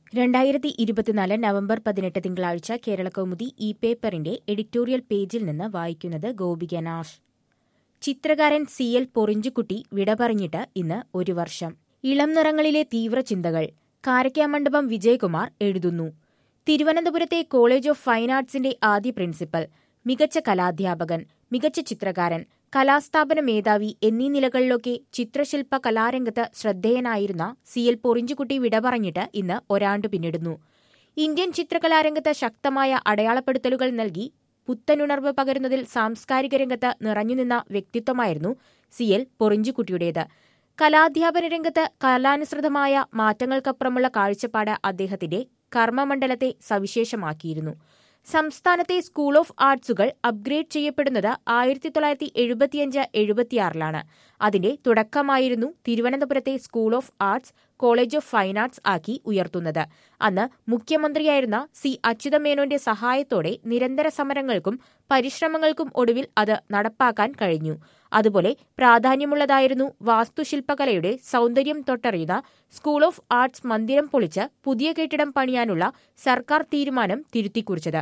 രണ്ടായിരത്തി ഇരുപത്തിനാല് നവംബർ പതിനെട്ട് തിങ്കളാഴ്ച കേരള കൗമുദി ഈ പേപ്പറിന്റെ എഡിറ്റോറിയൽ പേജിൽ നിന്ന് വായിക്കുന്നത് ഗോപിക നാഷ് ചിത്രകാരൻ സി എൽ പൊറിഞ്ചുകുട്ടി വിട പറഞ്ഞിട്ട് ഇന്ന് ഒരു വർഷം ഇളം നിറങ്ങളിലെ തീവ്ര ചിന്തകൾ കാരക്കാമണ്ഡപം വിജയകുമാർ എഴുതുന്നു തിരുവനന്തപുരത്തെ കോളേജ് ഓഫ് ഫൈൻ ആർട്സിന്റെ ആദ്യ പ്രിൻസിപ്പൽ മികച്ച കലാധ്യാപകൻ മികച്ച ചിത്രകാരൻ കലാസ്ഥാപന മേധാവി എന്നീ നിലകളിലൊക്കെ ചിത്രശില്പ കലാരംഗത്ത് ശ്രദ്ധേയനായിരുന്ന സി എൽ പൊറിഞ്ചുകുട്ടി വിട പറഞ്ഞിട്ട് ഇന്ന് ഒരാണ്ട് പിന്നിടുന്നു ഇന്ത്യൻ ചിത്രകലാരംഗത്ത് ശക്തമായ അടയാളപ്പെടുത്തലുകൾ നൽകി പുത്തനുണർവ് പകരുന്നതിൽ സാംസ്കാരിക രംഗത്ത് നിറഞ്ഞുനിന്ന വ്യക്തിത്വമായിരുന്നു സി എൽ പൊറിഞ്ചുകുട്ടിയുടേത് കലാധ്യാപന രംഗത്ത് കലാനുസൃതമായ മാറ്റങ്ങൾക്കപ്പുറമുള്ള കാഴ്ചപ്പാട് അദ്ദേഹത്തിന്റെ കർമ്മമണ്ഡലത്തെ സവിശേഷമാക്കിയിരുന്നു സംസ്ഥാനത്തെ സ്കൂൾ ഓഫ് ആർട്സുകൾ അപ്ഗ്രേഡ് ചെയ്യപ്പെടുന്നത് ആയിരത്തി തൊള്ളായിരത്തി എഴുപത്തിയഞ്ച് എഴുപത്തിയാറിലാണ് അതിന്റെ തുടക്കമായിരുന്നു തിരുവനന്തപുരത്തെ school of arts college of fine arts ആക്കി ഉയർത്തുന്നത് അന്ന് മുഖ്യമന്ത്രിയായിരുന്ന സി അച്യുതമേനോന്റെ സഹായത്തോടെ നിരന്തര സമരങ്ങൾക്കും പരിശ്രമങ്ങൾക്കും ഒടുവിൽ അത് നടപ്പാക്കാൻ കഴിഞ്ഞു അതുപോലെ പ്രാധാന്യമുള്ളതായിരുന്നു വാസ്തുശില്പകലയുടെ സൗന്ദര്യം തൊട്ടറിയുന്ന സ്കൂൾ ഓഫ് ആർട്സ് മന്ദിരം പൊളിച്ച് പുതിയ കെട്ടിടം പണിയാനുള്ള സർക്കാർ തീരുമാനം തിരുത്തിക്കുറിച്ചത്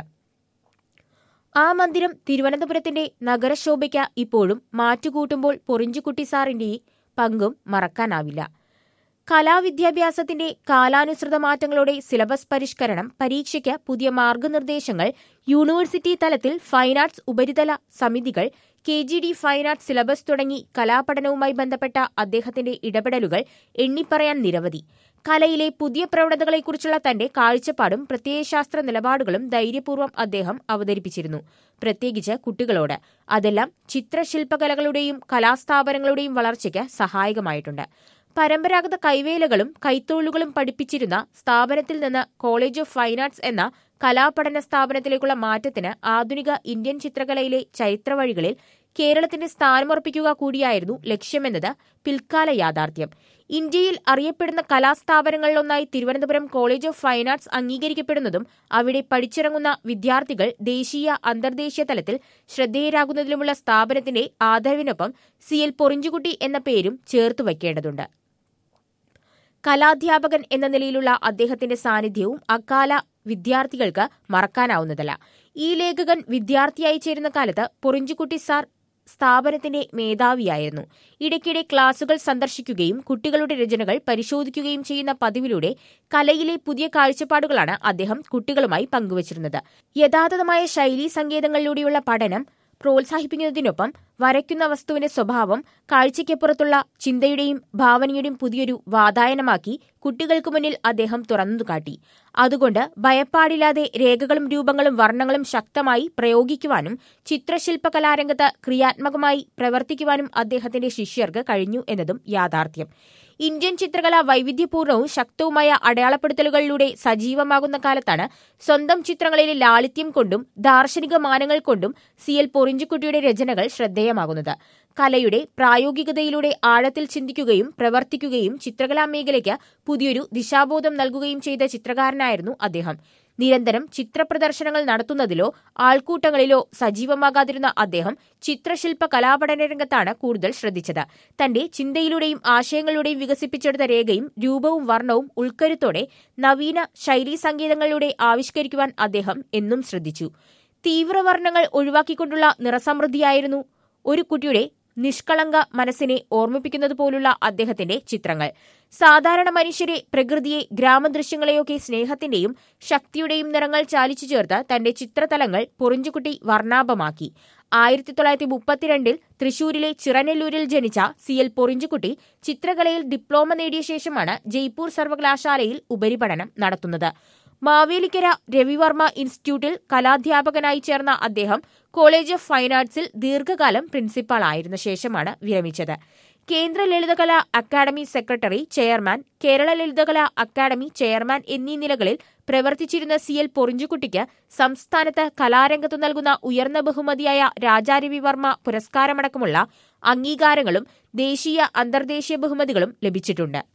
ആ മന്ദിരം തിരുവനന്തപുരത്തിന്റെ നഗരശോഭയ്ക്ക് ഇപ്പോഴും മാറ്റുകൂട്ടുമ്പോൾ പൊറിഞ്ചുകുട്ടി സാറിന്റെ പങ്കും മറക്കാനാവില്ല കലാവിദ്യാഭ്യാസത്തിന്റെ കാലാനുസൃത മാറ്റങ്ങളുടെ സിലബസ് പരിഷ്കരണം പരീക്ഷയ്ക്ക് പുതിയ മാർഗനിർദ്ദേശങ്ങൾ യൂണിവേഴ്സിറ്റി തലത്തിൽ ഫൈൻ ആർട്സ് ഉപരിതല സമിതികൾ K G D fine arts syllabus തുടങ്ങി കലാപഠനവുമായി ബന്ധപ്പെട്ട അദ്ദേഹത്തിന്റെ ഇടപെടലുകൾ എണ്ണിപ്പറയാൻ നിരവധി കലയിലെ പുതിയ പ്രവണതകളെക്കുറിച്ചുള്ള തന്റെ കാഴ്ചപ്പാടും പ്രത്യയശാസ്ത്ര നിലപാടുകളും ധൈര്യപൂർവ്വം അദ്ദേഹം അവതരിപ്പിച്ചിരുന്നു പ്രത്യേകിച്ച് കുട്ടികളോട് അതെല്ലാം ചിത്രശില്പകലകളുടെയും കലാസ്ഥാപനങ്ങളുടെയും വളർച്ചയ്ക്ക് സഹായകമായിട്ടുണ്ട് പരമ്പരാഗത കൈവേലകളും കൈത്തൊഴിലുകളും പഠിപ്പിച്ചിരുന്ന സ്ഥാപനത്തിൽ നിന്ന് കോളേജ് ഓഫ് ഫൈൻ ആർട്സ് എന്ന കലാപഠന സ്ഥാപനത്തിലേക്കുള്ള മാറ്റത്തിന് ആധുനിക ഇന്ത്യൻ ചിത്രകലയിലെ ചരിത്രവഴികളിൽ കേരളത്തിന്റെ സ്ഥാനമുറപ്പിക്കുക കൂടിയായിരുന്നു ലക്ഷ്യമെന്നത് പിൽക്കാല യാഥാർത്ഥ്യം ഇന്ത്യയിൽ അറിയപ്പെടുന്ന കലാസ്ഥാപനങ്ങളിലൊന്നായി Thiruvananthapuram college of fine arts അംഗീകരിക്കപ്പെടുന്നതും അവിടെ പഠിച്ചിറങ്ങുന്ന വിദ്യാർത്ഥികൾ ദേശീയ അന്തർദേശീയ തലത്തിൽ ശ്രദ്ധേയരാകുന്നതിലുമുള്ള സ്ഥാപനത്തിന്റെ ആദരവിനൊപ്പം സി എൽ പൊറിഞ്ചുകുട്ടി എന്ന പേരും ചേർത്തു വയ്ക്കേണ്ടതുണ്ട് കലാധ്യാപകൻ എന്ന നിലയിലുള്ള അദ്ദേഹത്തിന്റെ സാന്നിധ്യവും അക്കാല വിദ്യാർത്ഥികൾക്ക് മറക്കാനാവുന്നതല്ല ഈ ലേഖകൻ വിദ്യാർത്ഥിയായി ചേരുന്ന കാലത്ത് പൊറിഞ്ചുകുട്ടി സാർ സ്ഥാപനത്തിന്റെ മേധാവിയായിരുന്നു ഇടയ്ക്കിടെ ക്ലാസുകൾ സന്ദർശിക്കുകയും കുട്ടികളുടെ രചനകൾ പരിശോധിക്കുകയും ചെയ്യുന്ന പതിവിലൂടെ കലയിലെ പുതിയ കാഴ്ചപ്പാടുകളാണ് അദ്ദേഹം കുട്ടികളുമായി പങ്കുവച്ചിരുന്നത് യഥാതഥമായ ശൈലീ സങ്കേതങ്ങളിലൂടെയുള്ള പഠനം പ്രോത്സാഹിപ്പിക്കുന്നതിനൊപ്പം വരയ്ക്കുന്ന വസ്തുവിന്റെ സ്വഭാവം കാഴ്ചയ്ക്കപ്പുറത്തുള്ള ചിന്തയുടെയും ഭാവനയുടെയും പുതിയൊരു വാതായനമാക്കി കുട്ടികൾക്ക് മുന്നിൽ അദ്ദേഹം തുറന്നുകാട്ടി അതുകൊണ്ട് ഭയപ്പാടില്ലാതെ രേഖകളും രൂപങ്ങളും വർണ്ണങ്ങളും ശക്തമായി പ്രയോഗിക്കുവാനും ചിത്രശില്പ കലാരംഗത്ത് ക്രിയാത്മകമായി പ്രവർത്തിക്കുവാനും അദ്ദേഹത്തിന്റെ ശിഷ്യർക്ക് കഴിഞ്ഞു എന്നതും യാഥാർത്ഥ്യം ഇന്ത്യൻ ചിത്രകല വൈവിധ്യപൂർണവും ശക്തവുമായ അടയാളപ്പെടുത്തലുകളിലൂടെ സജീവമാകുന്ന കാലത്താണ് സ്വന്തം ചിത്രങ്ങളിലെ ലാളിത്യം കൊണ്ടും ദാർശനിക മാനങ്ങൾ കൊണ്ടും സി എൽ പൊറിഞ്ചുകുട്ടിയുടെ രചനകൾ ശ്രദ്ധേയമാകുന്നത് കലയുടെ പ്രായോഗികതയിലൂടെ ആഴത്തിൽ ചിന്തിക്കുകയും പ്രവർത്തിക്കുകയും ചിത്രകലാ മേഖലയ്ക്ക് പുതിയൊരു ദിശാബോധം നൽകുകയും ചെയ്ത ചിത്രകാരനായിരുന്നു അദ്ദേഹം നിരന്തരം ചിത്രപ്രദർശനങ്ങൾ നടത്തുന്നതിലോ ആൾക്കൂട്ടങ്ങളിലോ സജീവമാകാതിരുന്ന അദ്ദേഹം ചിത്രശില്പ കലാപഠന രംഗത്താണ് കൂടുതൽ ശ്രദ്ധിച്ചത് തന്റെ ചിന്തയിലൂടെയും ആശയങ്ങളിലൂടെയും വികസിപ്പിച്ചെടുത്ത രേഖയും രൂപവും വർണ്ണവും ഉൾക്കരുത്തോടെ നവീന ശൈലീ സംഗീതങ്ങളിലൂടെ ആവിഷ്കരിക്കുവാൻ അദ്ദേഹം എന്നും ശ്രദ്ധിച്ചു തീവ്രവർണ്ണങ്ങൾ ഒഴിവാക്കിക്കൊണ്ടുള്ള നിറസമൃദ്ധിയായിരുന്നു ഒരു കുട്ടിയുടെ നിഷ്കളങ്ക മനസ്സിനെ ഓർമ്മിപ്പിക്കുന്നത് പോലുള്ള അദ്ദേഹത്തിന്റെ ചിത്രങ്ങൾ സാധാരണ മനുഷ്യരെ പ്രകൃതിയെ ഗ്രാമദൃശ്യങ്ങളെയൊക്കെ സ്നേഹത്തിന്റെയും ശക്തിയുടെയും നിറങ്ങൾ ചാലിച്ചു ചേർത്ത് തന്റെ ചിത്രതലങ്ങൾ പൊറിഞ്ചുകുട്ടി വർണ്ണാഭമാക്കി ആയിരത്തി തൊള്ളായിരത്തി മുപ്പത്തിരണ്ടിൽ തൃശൂരിലെ ചിറനെല്ലൂരിൽ ജനിച്ച സി എൽ പൊറിഞ്ചുകുട്ടി ചിത്രകലയിൽ ഡിപ്ലോമ നേടിയ ശേഷമാണ് ജയ്പൂർ സർവകലാശാലയിൽ ഉപരിപഠനം നടത്തുന്നത് മാവേലിക്കര രവിവർമ്മ ഇൻസ്റ്റിറ്റ്യൂട്ടിൽ കലാധ്യാപകനായി ചേർന്ന അദ്ദേഹം കോളേജ് ഓഫ് ഫൈൻ ആർട്സിൽ ദീർഘകാലം പ്രിൻസിപ്പാളായിരുന്ന ശേഷമാണ് വിരമിച്ചത് കേന്ദ്ര Lalithakala Akademi secretary chairman Kerala Lalithakala Akademi chairman എന്നീ നിലകളിൽ പ്രവർത്തിച്ചിരുന്ന സി എൽ പൊറിഞ്ചുകുട്ടിക്ക് സംസ്ഥാനത്ത് കലാരംഗത്തു നൽകുന്ന ഉയർന്ന ബഹുമതിയായ രാജാരവിവർമ്മ പുരസ്കാരമടക്കമുള്ള അംഗീകാരങ്ങളും ദേശീയ അന്തർദേശീയ ബഹുമതികളും ലഭിച്ചിട്ടുണ്ട്